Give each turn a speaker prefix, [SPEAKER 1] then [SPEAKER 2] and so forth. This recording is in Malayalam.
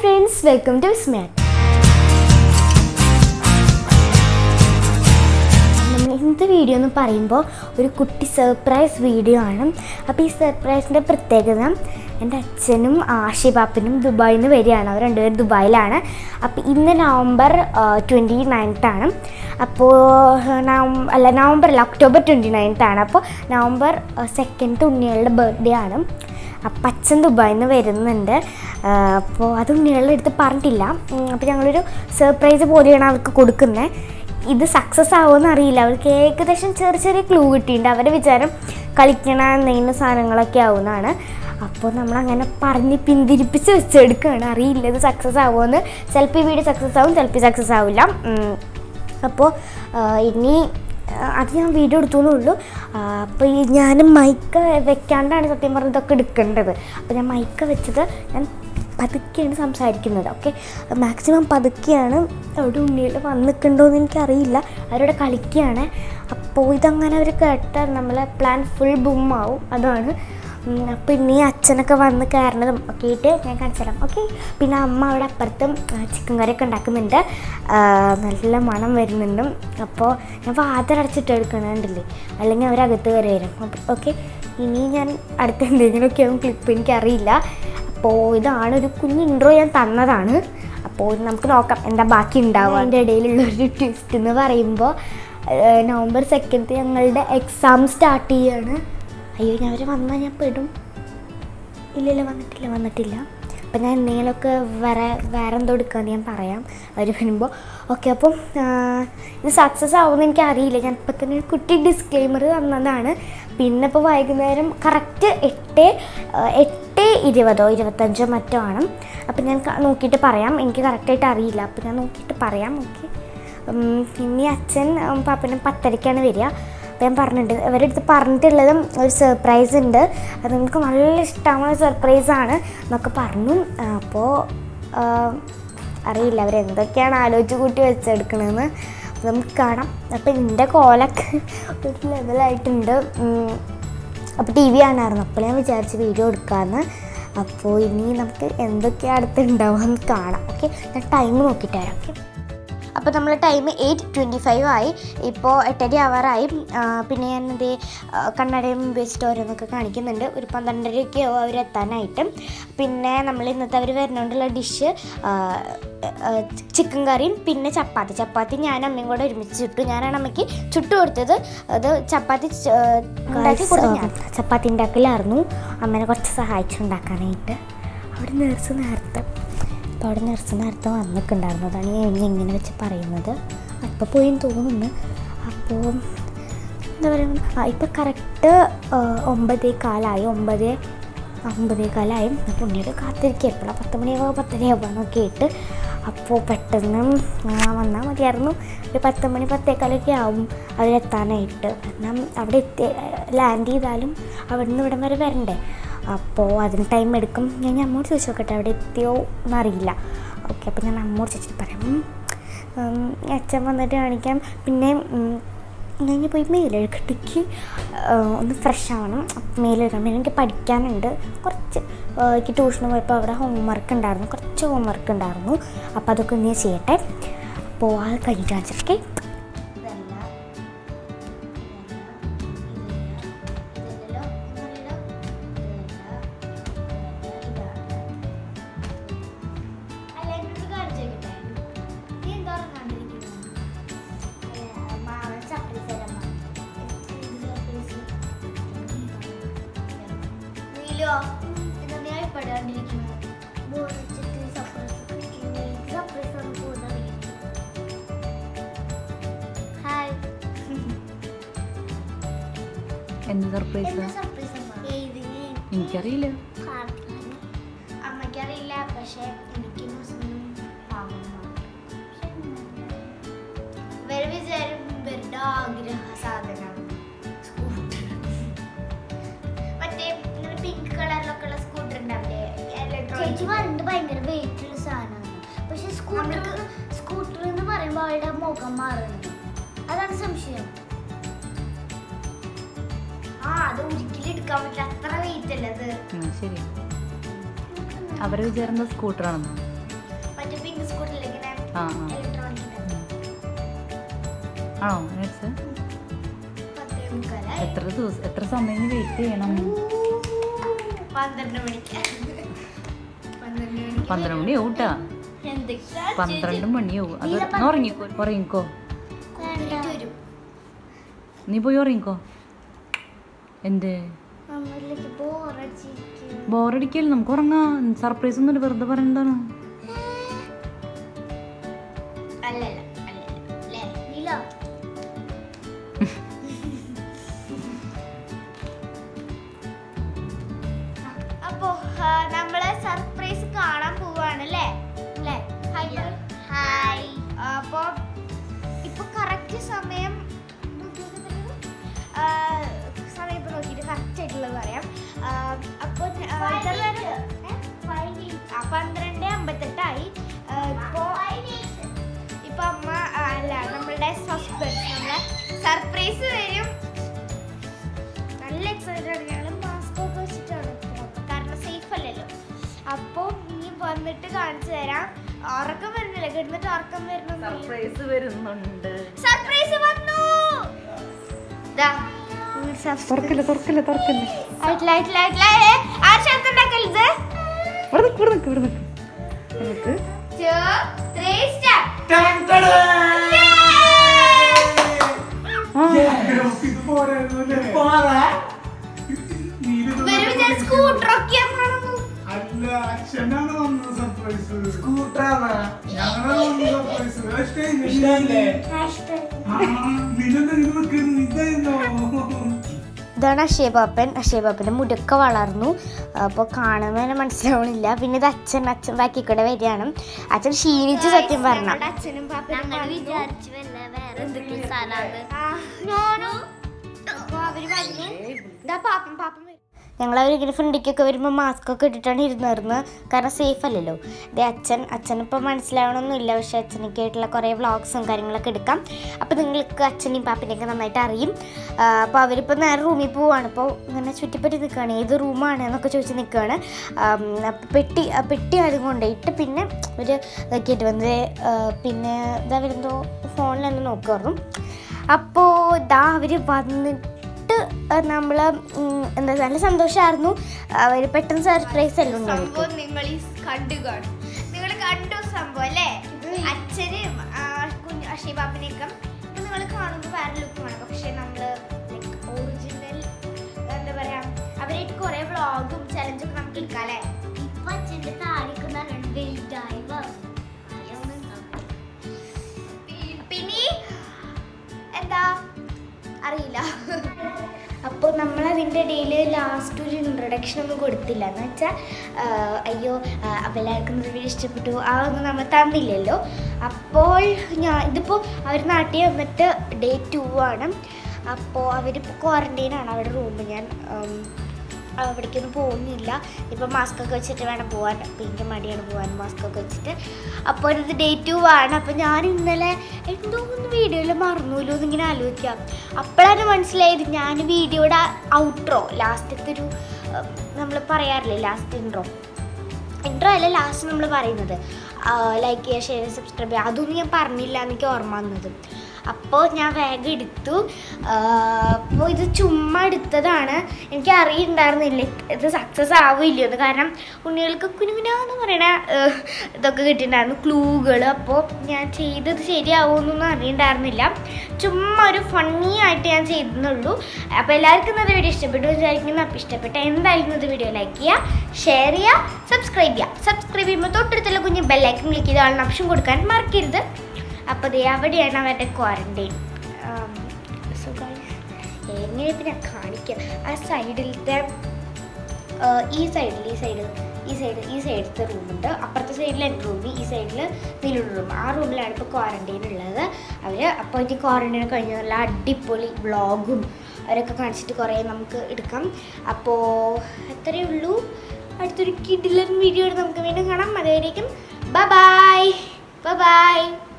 [SPEAKER 1] ഫ്രണ്ട്സ് വെൽക്കം ടു വിസ്മയ നമ്മൾ ഇന്നത്തെ വീഡിയോ എന്ന് പറയുമ്പോൾ ഒരു കുട്ടി സർപ്രൈസ് വീഡിയോ ആണ് അപ്പോൾ ഈ സർപ്രൈസിൻ്റെ പ്രത്യേകത എൻ്റെ അച്ഛനും ആഷിബാപ്പനും ദുബായിൽ നിന്ന് വരികയാണ് അവർ രണ്ടുപേരും ദുബായിലാണ് അപ്പോൾ ഇന്ന് നവംബർ ട്വൻറ്റി നയൻത്താണ് അപ്പോൾ നവം അല്ല നവംബർ അല്ല ഒക്ടോബർ ട്വൻറ്റി നയൻത്താണ് അപ്പോൾ നവംബർ സെക്കൻഡ് ഉണ്ണികളുടെ ബർത്ത്ഡേ ആണ് അപ്പം അച്ഛൻ ദുബായിൽ നിന്ന് വരുന്നുണ്ട് അപ്പോൾ അത് ഉണ്ണികളുടെ അടുത്ത് പറഞ്ഞിട്ടില്ല ഉം, അപ്പോൾ ഞങ്ങളൊരു സർപ്രൈസ് പോലെയാണ് അവർക്ക് കൊടുക്കുന്നത് ഇത് സക്സസ് ആവുമെന്ന് അറിയില്ല അവർക്ക് ഏകദേശം ചെറിയ ചെറിയ ക്ലൂ കിട്ടിയിട്ടുണ്ട് അവരുടെ വിചാരം കളിക്കണ എന്തെങ്കിലും സാധനങ്ങളൊക്കെ ആവുന്നതാണ് അപ്പോൾ നമ്മളങ്ങനെ പറഞ്ഞ് പിന്തിരിപ്പിച്ച് വെച്ചെടുക്കുകയാണ് അറിയില്ല ഇത് സക്സസ് ആവുമെന്ന് ചിലപ്പോൾ ഈ വീഡിയോ സക്സസ് ആവും ചിലപ്പോൾ സക്സസ് ആവില്ല ഉം. അപ്പോൾ ആ, ഇനി ആ, അത് ഞാൻ വീഡിയോ എടുത്തു എന്നുള്ളൂ അപ്പോൾ ഈ ഞാൻ മൈക്ക് വെക്കാണ്ടാണ് സത്യം പറഞ്ഞ ഇതൊക്കെ എടുക്കേണ്ടത് അപ്പോൾ ഞാൻ മൈക്ക് വെച്ചത് ഞാൻ പതുക്കെയാണ് സംസാരിക്കുന്നത് ഓക്കെ മാക്സിമം പതുക്കെയാണ് അവിടെ ഉണ്ണിയിൽ വന്നിട്ടുണ്ടോ എന്ന് എനിക്കറിയില്ല അവരോട് കളിക്കുകയാണ് അപ്പോൾ ഇതങ്ങനെ അവർ കേട്ടാൽ നമ്മളെ പ്ലാൻ ഫുൾ ബുമ്മാവും അതാണ് ഉം, അപ്പോൾ ഇനി അച്ഛനൊക്കെ വന്ന് കയറണതും ഒക്കെ ആയിട്ട് ഞാൻ കാണിച്ചു തരാം ഓക്കെ പിന്നെ അമ്മ അവിടെ അപ്പുറത്തും ചിക്കൻ കറിയൊക്കെ ഉണ്ടാക്കുന്നുണ്ട് ആ, നല്ല മണം വരുന്നുണ്ട് അപ്പോൾ ഞാൻ വാതിലടച്ചിട്ട് എടുക്കണുണ്ടല്ലേ അല്ലെങ്കിൽ അവരകത്ത് കയറി വരും ഓക്കെ ഇനി ഞാൻ അടുത്ത എന്തെങ്കിലുമൊക്കെ ആവും ക്ലിപ്പ് എനിക്കറിയില്ല അപ്പോൾ ഇതാണ് ഒരു കുഞ്ഞ് ഇൻട്രോ ഞാൻ തന്നതാണ് അപ്പോൾ നമുക്ക് നോക്കാം എന്താ ബാക്കി ഉണ്ടാവുക അതിൻ്റെ ഇടയിലുള്ള ഒരു ട്വിസ്റ്റ് എന്ന് പറയുമ്പോൾ നവംബർ സെക്കൻഡ് ഞങ്ങളുടെ എക്സാം സ്റ്റാർട്ട് ചെയ്യാണ് അയ്യോ ഞാൻ അവർ വന്നാൽ ഞാൻ പെടും ഇല്ലില്ല വന്നിട്ടില്ല വന്നിട്ടില്ല അപ്പം ഞാൻ എന്തെങ്കിലുമൊക്കെ വേറെ വേറെ എന്തോ എടുക്കാമെന്ന് ഞാൻ പറയാം അവർ വരുമ്പോൾ ഓക്കെ അപ്പം ആ, ഇത് സക്സസ് ആവുമെന്ന് എനിക്ക് അറിയില്ല ഞാൻ ഇപ്പം തന്നെ ഒരു കുട്ടി ഡിസ്ക്ലെയിമർ തന്നതാണ് പിന്നെ ഇപ്പോൾ വൈകുന്നേരം കറക്റ്റ് എട്ട് ആ, എട്ട് ഇരുപതോ ഇരുപത്തഞ്ചോ മറ്റോ ആണ് അപ്പം ഞാൻ ക- നോക്കിയിട്ട് പറയാം എനിക്ക് കറക്റ്റായിട്ട് അറിയില്ല അപ്പം ഞാൻ നോക്കിയിട്ട് പറയാം ഓക്കെ ഇനി അച്ഛൻ ഉം, പാപ്പനും പത്തരയ്ക്കാണ് വരിക അപ്പോൾ ഞാൻ പറഞ്ഞിട്ടുണ്ട് ഇവരുടെ അടുത്ത് പറഞ്ഞിട്ടുള്ളതും ഒരു സർപ്രൈസ് ഉണ്ട് അത് നിങ്ങൾക്ക് നല്ല ഇഷ്ടമായ സർപ്രൈസാണ് എന്നൊക്കെ പറഞ്ഞു അപ്പോൾ അറിയില്ല അവരെന്തൊക്കെയാണ് ആലോചിച്ച് കൂട്ടി വെച്ചെടുക്കണമെന്ന് അപ്പോൾ നമുക്ക് കാണാം അപ്പോൾ എൻ്റെ കോലൊക്കെ ഒരു ലെവലായിട്ടുണ്ട് ഉം. അപ്പോൾ ടി വി കാണാമായിരുന്നു അപ്പോൾ ഞാൻ വിചാരിച്ചു വീഡിയോ എടുക്കാമെന്ന് അപ്പോൾ ഇനി നമുക്ക് എന്തൊക്കെയാണ് അടുത്ത് ഉണ്ടാവുമെന്ന് കാണാം ഓക്കെ ഞാൻ ടൈം നോക്കിയിട്ട് വരാം ഓക്കെ അപ്പോൾ നമ്മൾ ടൈം എയ്റ്റ് ട്വൻറ്റി ഫൈവ് ആയി ഇപ്പോൾ എട്ടര ആവാറായി ആ, പിന്നെ ഞാൻ ഇത് കണ്ണടയും വെച്ചിട്ട് ഓരോന്നൊക്കെ കാണിക്കുന്നുണ്ട് ഒരു പന്ത്രണ്ടരയൊക്കെ ആവും അവർ എത്താനായിട്ട് പിന്നെ നമ്മൾ ഇന്നത്തെ അവർ വരുന്നതുകൊണ്ടുള്ള ഡിഷ് ചിക്കൻ കറിയും പിന്നെ ചപ്പാത്തി ചപ്പാത്തി ഞാൻ അമ്മയും കൂടെ ഒരുമിച്ച് ചുട്ടു ഞാനാണ് അമ്മയ്ക്ക് ചുട്ടു കൊടുത്തത് അത് ചപ്പാത്തി ച- ഉണ്ടാക്കി കൊടുത്തു ഞാൻ ചപ്പാത്തി ഉണ്ടാക്കലായിരുന്നു അമ്മേനെ കുറച്ച് സഹായിച്ചുണ്ടാക്കാനായിട്ട് അവിടെ നേർച്ച് നേരത്തെ അപ്പോൾ അവിടെ നഴ്സ് നേരത്തെ വന്നിട്ടുണ്ടായിരുന്നു അതാണ് ഞാൻ ഇനി ഇങ്ങനെ വെച്ച് പറയുന്നത് അപ്പോൾ പോയി എന്ന് തോന്നുന്നു അപ്പോൾ എന്താ പറയുക ആ ഇപ്പം കറക്റ്റ് ഒമ്പതേ കാലായി ഒമ്പത് ഒമ്പതേ കാലായി അപ്പോൾ ഉണ്ണിയോട് കാത്തിരിക്കുക എപ്പോഴാണ് പത്ത് മണിയാവുക പത്തരയാവുക എന്നൊക്കെ ആയിട്ട് അപ്പോൾ പെട്ടെന്ന് വന്നാൽ മതിയായിരുന്നു ഒരു പത്ത് മണി പത്തേക്കാലൊക്കെ ആവും അവരെത്താനായിട്ട് കാരണം അവിടെ എത്തി ലാൻഡ് ചെയ്താലും അവിടെ നിന്ന് ഇവിടം വരെ വരണ്ടേ അപ്പോൾ അതിന് ടൈം എടുക്കും ഞാൻ ഞാൻ അമ്മോട് ചോദിച്ചു നോക്കട്ടെ അവിടെ എത്തിയോ എന്നറിയില്ല ഓക്കെ അപ്പോൾ ഞാൻ അമ്മോട് ചോദിച്ചിട്ട് പറയാം ഉം, ഉം, അച്ഛൻ വന്നിട്ട് കാണിക്കാം പിന്നെ ഉം, ഞാൻ ഇനി പോയി മേലെഴുകട്ടേക്ക് ഒന്ന് ഫ്രഷ് ആവണം മേലെഴുകാൻ പിന്നെ എനിക്ക് പഠിക്കാനുണ്ട് കുറച്ച് ആ, എനിക്ക് ട്യൂഷന് പോയപ്പോൾ അവിടെ ഹോംവർക്ക് ഉണ്ടായിരുന്നു കുറച്ച് ഹോംവർക്ക് ഉണ്ടായിരുന്നു അപ്പോൾ അതൊക്കെ ഒന്ന് ഞാൻ ചെയ്യട്ടെ അപ്പോൾ അത് കഴിഞ്ഞിട്ട് കാണിച്ചിട്ടേ ഹായ്
[SPEAKER 2] എന്ത് സർപ്രൈസ് എനിക്കറിയില്ല
[SPEAKER 1] അമ്മയ്ക്കറിയില്ല പക്ഷെ എനിക്ക് ഇവര് വിചാരം ഇവരുടെ ആഗ്രഹ സാധനം സ്കൂട്ടർ മറ്റേ ഇങ്ങനെ പിങ്ക് കളറിലൊക്കെ ഉള്ള സ്കൂട്ടർ ഉണ്ടാവില്ലേ
[SPEAKER 3] ചേച്ചി പറയുന്നത് ഭയങ്കര വെയിറ്റ് ഉള്ള സാധനമാണ് പക്ഷെ സ്കൂട്ടർ സ്കൂട്ടർ എന്ന് പറയുമ്പോൾ അവളുടെ മുഖം മാറുന്നു അതാണ് സംശയം
[SPEAKER 1] ആ അത് ഒരിക്കലും എടുക്കാൻ പറ്റില്ല അത്ര വെയിറ്റ് അല്ല അത്
[SPEAKER 2] ആ, ശരി അവരെ വിചാരുന്നത് സ്കൂട്ടറാണെന്ന്
[SPEAKER 1] പിങ്ക് സ്കൂട്ടറിൽ ഇങ്ങനെ
[SPEAKER 2] ആ ആ
[SPEAKER 1] ഇലക്ട്രോണിക്
[SPEAKER 2] ആണോ മേടിച്ച്
[SPEAKER 1] പത്തേ മുക്കാലായി
[SPEAKER 2] എത്ര ദിവസം എത്ര സമയം വെയിറ്റ് ചെയ്യണം
[SPEAKER 1] പന്ത്രണ്ട് മണിക്ക് പന്ത്രണ്ട് മണിക്ക്
[SPEAKER 2] പന്ത്രണ്ട് മണിയാവും കേട്ടാ
[SPEAKER 1] എന്തൊക്കെയാ
[SPEAKER 2] പന്ത്രണ്ട് മണിയാവും അത് ഒന്ന് ഉറങ്ങിക്കോ ഉറങ്ങിക്കോ
[SPEAKER 1] കൂട്ടിയിട്ട് വരും
[SPEAKER 2] നീ പോയി ഉറങ്ങിക്കോ എന്തേ
[SPEAKER 1] അമ്മയിലേക്ക് ബോറടിച്ചിരിക്കും
[SPEAKER 2] ബോറടിക്കല്ലേ നമുക്ക് ഉറങ്ങാം സർപ്രൈസ് ഒന്നുമില്ല വെറുതെ പറയണ്ടാണ്
[SPEAKER 1] അല്ലല്ല അല്ലല്ല അല്ലേ നീലോ അപ്പോ ആ, നമ്മള് സർപ്രൈസ് കാണാൻ പോവാണ് അല്ലേ അല്ലേ ഹായ് ഹായ് അപ്പോ ഇപ്പൊ കറക്റ്റ് സമയം ആ, സമയം ഇപ്പൊ നോക്കിയിട്ട് കറക്റ്റ് ആയിട്ടുള്ളത് പറയാം അപ്പോൾ പന്ത്രണ്ട് അമ്പത്തെട്ടായി ആ, ഇപ്പോ ഇപ്പൊ അമ്മ ആ, അല്ല നമ്മളുടെ സസ്പെൻസ് നമ്മളെ സർപ്രൈസ് വരും നല്ല എക്സൈറ്റഡ് ആണ് ഞങ്ങൾ മാസ്ക് ഒക്കെ വെച്ചിട്ടാണ് പോകുന്നത്. കാരണം സേഫ് അല്ലല്ലോ അപ്പോൾ ഇനി വന്നിട്ട് കാണിച്ചു തരാം ഉറക്കം വരുന്നില്ല കിടന്നിട്ട് ഉറക്കം വരുന്നു
[SPEAKER 2] സർപ്രൈസ് വരുന്നുണ്ട്
[SPEAKER 1] സർപ്രൈസ് വന്നു ദാ, ഒരു subscribe-
[SPEAKER 2] തുറക്കല്ലേ തുറക്കല്ലേ തുറക്കല്ലേ
[SPEAKER 1] ആയിട്ടില്ല, ആയിട്ടില്ല, ആയിട്ടില്ല. ഏ, ആര് ശബ്ദം ഉണ്ടാക്കരുത്?
[SPEAKER 2] ഇവിടെ നിക്ക് ഇവിടെ നിക്ക് ഇവിടെ നിക്ക് നമുക്ക്
[SPEAKER 1] Two, three, start.
[SPEAKER 2] ആ
[SPEAKER 1] ഇവര് വിചാരിച്ചു scooter ഒക്കെയാണെന്നാണെന്ന്.
[SPEAKER 4] അല്ല അച്ഛനാണ് വന്നത് സർപ്രൈസ് സ്കൂട്ടറാണ് ഞങ്ങളാണ് വന്നത് സർപ്രൈസ് ഇഷ്ടല്ലേ നിന്നെന്താ ഇത് വെക്കുന്നത് ഇതായിരുന്നോ
[SPEAKER 1] ഇതാണ് അക്ഷയപാപ്പൻ അക്ഷയപാപ്പൻ്റെ മുടിയൊക്കെ വളർന്നു അപ്പോൾ കാണുമ്പോൾ തന്നെ മനസ്സിലാവണില്ല പിന്നെ ഇത് അച്ഛൻ അച്ഛൻ ബാക്കി കൂടെ വരികയാണ് അച്ഛൻ ക്ഷീണിച്ച് സത്യം പറഞ്ഞ അച്ഛനും പാപ്പനും
[SPEAKER 3] വിചാരിച്ചു വല്ല വേറെ എന്തെങ്കിലും സ്ഥലമാണ്
[SPEAKER 1] പാപ്പൻ പാപ്പൻ ഞങ്ങൾ അവരിങ്ങനെ ഫ്രണ്ടിക്കൊക്കെ വരുമ്പോൾ മാസ്ക് ഒക്കെ ഇട്ടിട്ടാണ് ഇരുന്നിരുന്നത് കാരണം സേഫ് അല്ലല്ലോ ഇതേ അച്ഛൻ അച്ഛനിപ്പോൾ മനസ്സിലാവണമെന്നില്ല പക്ഷേ അച്ഛനൊക്കെയായിട്ടുള്ള കുറേ വ്ളോഗ്സും കാര്യങ്ങളൊക്കെ എടുക്കാം അപ്പോൾ നിങ്ങൾക്ക് അച്ഛനെയും പാപ്പനെയൊക്കെ നന്നായിട്ട് അറിയും അപ്പോൾ അവരിപ്പോൾ നേരെ റൂമിൽ പോവാണ് ഇപ്പോൾ ഇങ്ങനെ ചുറ്റിപ്പറ്റി നിൽക്കുകയാണ് ഏത് റൂമാണ് എന്നൊക്കെ ചോദിച്ച് നിൽക്കുകയാണ് അപ്പോൾ പെട്ടി ആ പെട്ടി ആദ്യം കൊണ്ടുപോയിട്ട് പിന്നെ ഒരു ഇതൊക്കെയായിട്ട് വന്നത് ആ, പിന്നെ ഇതാ വരുന്നതോ ഫോണിൽ തന്നെ നോക്കുമായിരുന്നു അപ്പോൾ ഇതാ അവർ വന്നിട്ട് നമ്മൾ എന്താ നല്ല സന്തോഷമായിരുന്നു അവർ പെട്ടെന്ന് സർപ്രൈസ് അല്ലേ സംഭവം നിങ്ങൾ ഈ കണ്ടു കാണും നിങ്ങൾ കണ്ടു സംഭവം അല്ലേ അച്ഛനും കുഞ്ഞു അഷീബാബിനെയൊക്കെ നിങ്ങൾ കാണുമ്പോൾ വേറെ ലുക്കാണ് പക്ഷെ നമ്മൾ ഒറിജിനൽ എന്താ പറയാ അവരായിട്ട് കുറെ വ്ളോഗും ചലഞ്ചൊക്കെ നമുക്ക് എടുക്കാം അല്ലേ
[SPEAKER 3] ഇപ്പൊ അച്ഛന്റെ താടിക്കുന്ന വെയിറ്റായി
[SPEAKER 1] പിന്നെ എന്താ അറിയില്ല അപ്പോൾ നമ്മൾ അതിൻ്റെ ഇടയിൽ ലാസ്റ്റ് ഒരു ഇൻട്രൊഡക്ഷൻ ഒന്നും കൊടുത്തില്ല എന്ന് വെച്ചാൽ അയ്യോ ആ, അപ്പോൾ എല്ലാവർക്കും ഇത് വീഡിയോ ഇഷ്ടപ്പെട്ടു ആ ഒന്നും നമ്മൾ തന്നില്ലല്ലോ അപ്പോൾ ഞാൻ ഇതിപ്പോൾ അവർ നാട്ടിൽ വന്നിട്ട് ഡേ ടു ആണ് അപ്പോൾ അവരിപ്പോൾ ക്വാറൻറ്റൈനാണ് അവരുടെ റൂം ഞാൻ ഉം, അവിടേക്കൊന്നും പോകുന്നില്ല ഇപ്പം മാസ്ക് ഒക്കെ വെച്ചിട്ട് വേണം പോകാൻ അപ്പം എനിക്ക് മടിയാണ് പോകാൻ മാസ്ക് ഒക്കെ വെച്ചിട്ട് അപ്പോൾ ഇത് ഡേ ടു ആണ് അപ്പോൾ ഞാൻ ഇന്നലെ എന്തോ ഒന്ന് വീഡിയോയിൽ മറന്നുല്ലോ എന്നിങ്ങനെ ആലോചിക്കാം അപ്പോഴാണ് മനസ്സിലായത് ഞാൻ വീഡിയോയുടെ ഔട്ട്രോ ലാസ്റ്റത്തെ ഒരു നമ്മൾ പറയാറില്ലേ ലാസ്റ്റ് ഇൻട്രോ ഇൻട്രോ അല്ല ലാസ്റ്റ് നമ്മൾ പറയുന്നത് ലൈക്ക് ചെയ്യുക ഷെയർ സബ്സ്ക്രൈബ് ചെയ്യുക അതൊന്നും ഞാൻ പറഞ്ഞില്ല എനിക്ക് ഓർമ്മ വന്നത് അപ്പോൾ ഞാൻ വേഗം എടുത്തു അപ്പോൾ ഇത് ചുമ്മാ എടുത്തതാണ് എനിക്ക് അറിയുണ്ടായിരുന്നില്ല ഇത് സക്സസ് ആവില്ല എന്ന് കാരണം ഉണ്ണികൾക്ക് കുനുകുനാന്ന് പറയണ ഏഹ്, ഇതൊക്കെ കിട്ടിയിട്ടുണ്ടായിരുന്നു ക്ലൂകൾ അപ്പോൾ ഞാൻ ചെയ്തത് ശരിയാവുമെന്നൊന്നും അറിയണ്ടായിരുന്നില്ല ചുമ്മാ ഒരു ഫണ്ണി ആയിട്ട് ഞാൻ ചെയ്തെന്നുള്ളൂ അപ്പോൾ എല്ലാവർക്കും ഇന്നത്തെ വീഡിയോ ഇഷ്ടപ്പെട്ടു വിചാരിക്കുന്നു അപ്പോൾ ഇഷ്ടപ്പെട്ട എന്തായാലും ഇന്നത്തെ വീഡിയോ ലൈക്ക് ചെയ്യുക ഷെയർ ചെയ്യുക സബ്സ്ക്രൈബ് ചെയ്യുക സബ്സ്ക്രൈബ് ചെയ്യുമ്പോൾ തൊട്ടടുത്തുള്ള കുഞ്ഞ് ബെല്ലൈക്കൻ ക്ലിക്ക് ചെയ്ത് ആളിന് ഓപ്ഷൻ കൊടുക്കാൻ മറക്കരുത് അപ്പോൾ ദേ അവിടെയാണ് അവരുടെ ക്വാറൻറ്റൈൻ സോ എങ്ങനെ ഇപ്പം ഞാൻ കാണിക്കാം ആ സൈഡിലത്തെ ഈ സൈഡിൽ ഈ സൈഡ് ഈ സൈഡ് ഈ സൈഡിലത്തെ റൂമുണ്ട് അപ്പുറത്തെ സൈഡിൽ എൻ്റെ റൂം ഈ സൈഡിൽ നീലുള്ള റൂം ആ റൂമിലാണ് ഇപ്പോൾ ക്വാറൻറ്റൈൻ ഉള്ളത് അവർ അപ്പോൾ ഇനി ക്വാറൻറ്റൈൻ കഴിഞ്ഞ നല്ല അടിപൊളി വ്ളോഗും അവരൊക്കെ കാണിച്ചിട്ട് കുറേ നമുക്ക് എടുക്കാം അപ്പോൾ അത്രയേ ഉള്ളൂ അടുത്തൊരു കിഡിലൻ വീഡിയോ നമുക്ക് വീണ്ടും കാണാം അതുവരേക്കും ബൈ ബൈ ബൈ